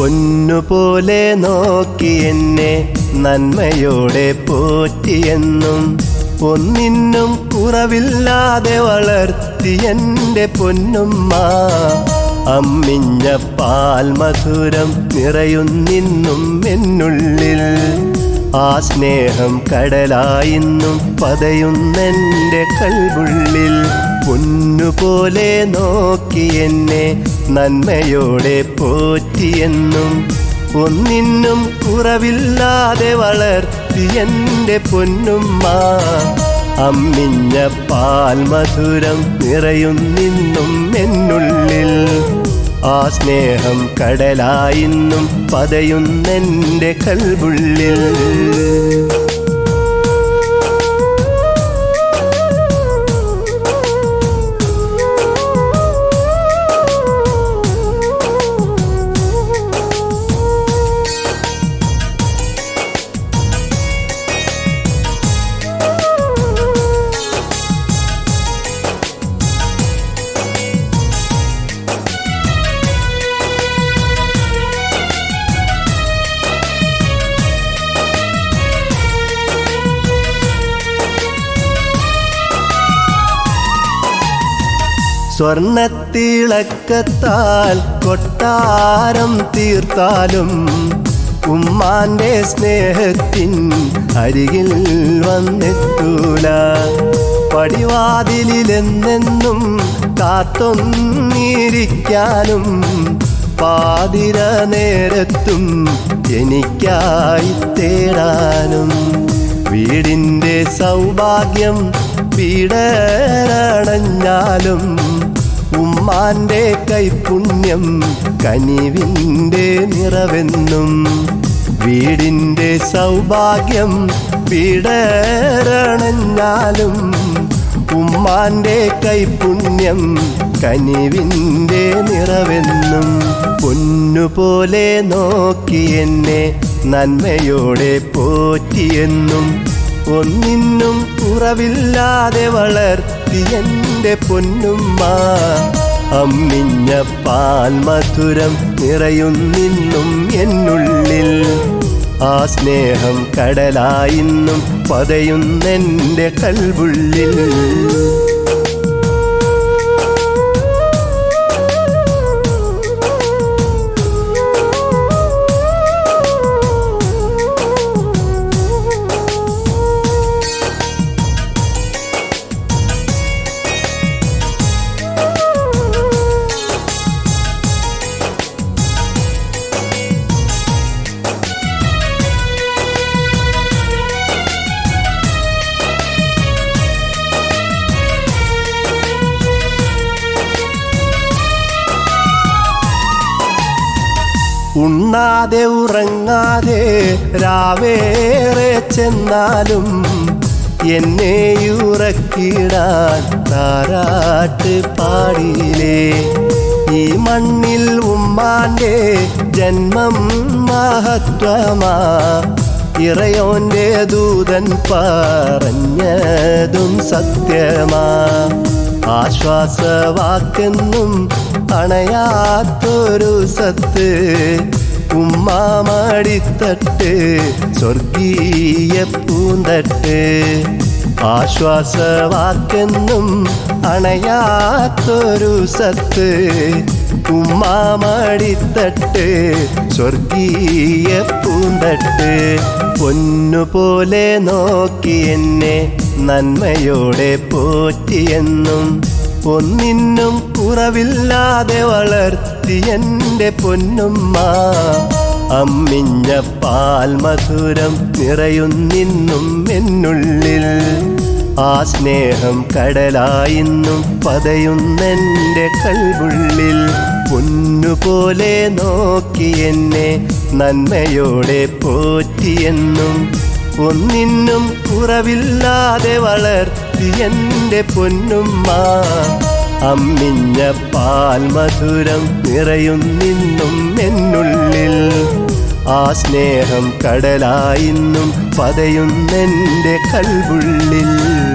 പൊന്നുപോലെ നോക്കി എന്നെ നന്മയോടെ പോറ്റിയെന്നും ഒന്നിനും കുറവില്ലാതെ വളർത്തി എൻ്റെ പൊന്നുമ്മ അമ്മിഞ്ഞ പാൽ മധുരം നിറയുന്നിന്നും എന്നുള്ളിൽ ആ സ്നേഹം കടലായിന്നും പതയുന്നെൻ്റെ കൽവുള്ളിൽ പൊന്നുപോലെ നോക്കി എന്നെ നന്മയോടെ പോറ്റിയെന്നും ഒന്നിനും കുറവില്ലാതെ വളർത്തി എൻ്റെ പൊന്നുമ്മ അമ്മിഞ്ഞ പാൽ മധുരം നിറയുന്നിന്നും എന്നുള്ളിൽ ആ സ്നേഹം കടലായിന്നും പതയുന്നെൻ്റെ കൽവുള്ളിൽ സ്വർണത്തിളക്കത്താൽ കൊട്ടാരം തീർത്താലും ഉമ്മാന്റെ സ്നേഹത്തിൻ അരികിൽ വന്നെത്തൂല പടിവാതിലെന്നെന്നും കാത്തൊന്നിരിക്കാനും പാതിര നേരത്തും എനിക്കായി തേടാനും വീടിൻ്റെ സൗഭാഗ്യം വീടണഞ്ഞാലും ഉമ്മാന്റെ കൈപുണ്യം കനിവിൻ്റെ നിറവെന്നും വീടിൻ്റെ സൗഭാഗ്യം വീടണഞ്ഞാലും ഉമ്മാന്റെ കൈപുണ്യം കനിവിൻ്റെ നിറവെന്നും പൊന്നുപോലെ നോക്കി എന്നെ നന്മയോടെ പോറ്റിയെന്നും ഒന്നിനും കുറവില്ലാതെ വളർത്തി എൻ്റെ പൊന്നുമ്മ അമ്മിഞ്ഞ പാൽ മധുരം നിറയുന്നിന്നും എന്നുള്ളിൽ ആ സ്നേഹം കടലായിന്നും പതയുന്നെൻ്റെ കൽവുള്ളിൽ ഉണ്ണാതെ ഉറങ്ങാതെ രാവേറെ ചെന്നാലും എന്നെ ഉറക്കിടാൻ താരാട്ട് പാടിയിലേ ഈ മണ്ണിൽ ഉമ്മാന്റെ ജന്മം മഹത്വമാ ഇറയോന്റെ ദൂതൻ പറഞ്ഞതും സത്യമാ ആശ്വാസവാക്കെന്നും അണയാത്തൊരു സത്ത് ഉമ്മാമടിത്തട്ട് സ്വർഗീയ പൂന്തട്ട് ആശ്വാസവാക്കെന്നും അണയാത്തൊരു സത്ത് ഉമ്മാമടിത്തട്ട് സ്വർഗീയ പൂന്തട്ട് പൊന്നുപോലെ നോക്കി എന്നെ നന്മയോടെ പോറ്റിയെന്നും ഒന്നിനും കുറവില്ലാതെ വളർത്തി എൻ്റെ പൊന്നുമ്മ അമ്മിഞ്ഞ പാൽ മധുരം നിറയുന്നിന്നും എന്നുള്ളിൽ ആ സ്നേഹം കടലായിന്നും പതയുന്നെൻ്റെ കൽവുള്ളിൽ പൊന്നുപോലെ നോക്കി എന്നെ നന്മയോടെ പോറ്റിയെന്നും ഒന്നിനും കുറവില്ലാതെ വളർത്തി എൻ്റെ പൊന്നുമ്മ അമ്മിഞ്ഞ പാൽ മധുരം നിറയുന്നിന്നും എന്നുള്ളിൽ ആ സ്നേഹം കടലായിന്നും പതയുന്നെൻ്റെ കൽവുള്ളിൽ